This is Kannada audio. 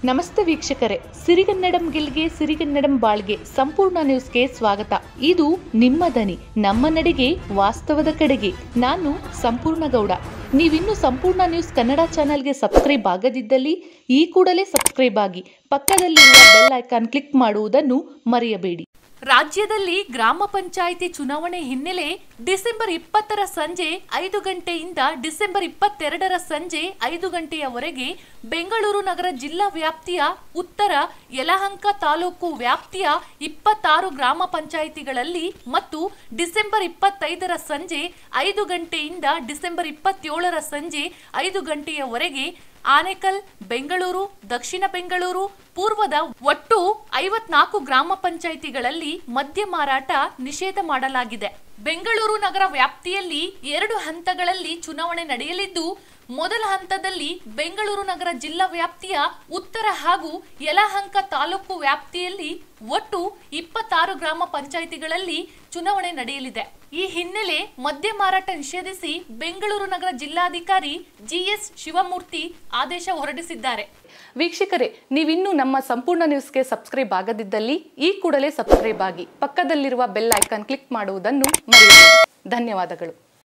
ನಮಸ್ತೆ ವೀಕ್ಷಕರೇ ಸಿರಿಗನ್ನಡಂ ಗೆಲ್ಗೆ ಸಿರಿಗನ್ನಡಂ ಬಾಳ್ಗೆ ಸಂಪೂರ್ಣ ನ್ಯೂಸ್ಗೆ ಸ್ವಾಗತ ಇದು ನಿಮ್ಮ ದನಿ ನಮ್ಮ ನಡೆಗೆ ವಾಸ್ತವದ ಕಡೆಗೆ ನಾನು ಸಂಪೂರ್ಣ ಗೌಡ ನೀವಿನ್ನು ಸಂಪೂರ್ಣ ನ್ಯೂಸ್ ಕನ್ನಡ ಚಾನೆಲ್ಗೆ ಸಬ್ಸ್ಕ್ರೈಬ್ ಆಗದಿದ್ದಲ್ಲಿ ಈ ಕೂಡಲೇ ಸಬ್ಸ್ಕ್ರೈಬ್ ಆಗಿ ಪಕ್ಕದಲ್ಲಿರುವ ಬೆಲ್ ಐಕಾನ್ ಕ್ಲಿಕ್ ಮಾಡುವುದನ್ನು ಮರೆಯಬೇಡಿ ರಾಜ್ಯದಲ್ಲಿ ಗ್ರಾಮ ಪಂಚಾಯಿತಿ ಚುನಾವಣೆ ಹಿನ್ನೆಲೆ ಡಿಸೆಂಬರ್ ಇಪ್ಪತ್ತರ ಸಂಜೆ ಐದು ಗಂಟೆಯಿಂದ ಡಿಸೆಂಬರ್ ಇಪ್ಪತ್ತೆರಡರ ಸಂಜೆ ಐದು ಗಂಟೆಯವರೆಗೆ ಬೆಂಗಳೂರು ನಗರ ಜಿಲ್ಲಾ ವ್ಯಾಪ್ತಿಯ ಉತ್ತರ ಯಲಹಂಕ ತಾಲೂಕು ವ್ಯಾಪ್ತಿಯ ಇಪ್ಪತ್ತಾರು ಗ್ರಾಮ ಪಂಚಾಯಿತಿಗಳಲ್ಲಿ ಮತ್ತು ಡಿಸೆಂಬರ್ ಇಪ್ಪತ್ತೈದರ ಸಂಜೆ ಐದು ಗಂಟೆಯಿಂದ ಡಿಸೆಂಬರ್ ಇಪ್ಪತ್ತೇಳರ ಸಂಜೆ ಐದು ಗಂಟೆಯವರೆಗೆ ಆನೇಕಲ್ ಬೆಂಗಳೂರು ದಕ್ಷಿಣ ಬೆಂಗಳೂರು ಪೂರ್ವದ ಒಟ್ಟು ಐವತ್ನಾಲ್ಕು ಗ್ರಾಮ ಪಂಚಾಯಿತಿಗಳಲ್ಲಿ ಮದ್ಯ ಮಾರಾಟ ನಿಷೇಧ ಮಾಡಲಾಗಿದೆ ಬೆಂಗಳೂರು ನಗರ ವ್ಯಾಪ್ತಿಯಲ್ಲಿ ಎರಡು ಹಂತಗಳಲ್ಲಿ ಚುನಾವಣೆ ನಡೆಯಲಿದ್ದು ಮೊದಲ ಹಂತದಲ್ಲಿ ಬೆಂಗಳೂರು ನಗರ ಜಿಲ್ಲಾ ವ್ಯಾಪ್ತಿಯ ಉತ್ತರ ಹಾಗೂ ಯಲಹಂಕ ತಾಲೂಕು ವ್ಯಾಪ್ತಿಯಲ್ಲಿ ಒಟ್ಟು ಇಪ್ಪತ್ತಾರು ಗ್ರಾಮ ಪಂಚಾಯಿತಿಗಳಲ್ಲಿ ಚುನಾವಣೆ ನಡೆಯಲಿದೆ ಈ ಹಿನ್ನೆಲೆ ಮದ್ಯ ಮಾರಾಟ ನಿಷೇಧಿಸಿ ಬೆಂಗಳೂರು ನಗರ ಜಿಲ್ಲಾಧಿಕಾರಿ ಜಿಎಸ್ ಶಿವಮೂರ್ತಿ ಆದೇಶ ಹೊರಡಿಸಿದ್ದಾರೆ ವೀಕ್ಷಕರೇ ನೀವಿನ್ನೂ ನಮ್ಮ ಸಂಪೂರ್ಣ ನ್ಯೂಸ್ಗೆ ಸಬ್ಸ್ಕ್ರೈಬ್ ಆಗದಿದ್ದಲ್ಲಿ ಈ ಕೂಡಲೇ ಸಬ್ಸ್ಕ್ರೈಬ್ ಆಗಿ ಪಕ್ಕದಲ್ಲಿರುವ ಬೆಲ್ ಐಕಾನ್ ಕ್ಲಿಕ್ ಮಾಡುವುದನ್ನು ಮರೆಯಬೇಡಿ ಧನ್ಯವಾದಗಳು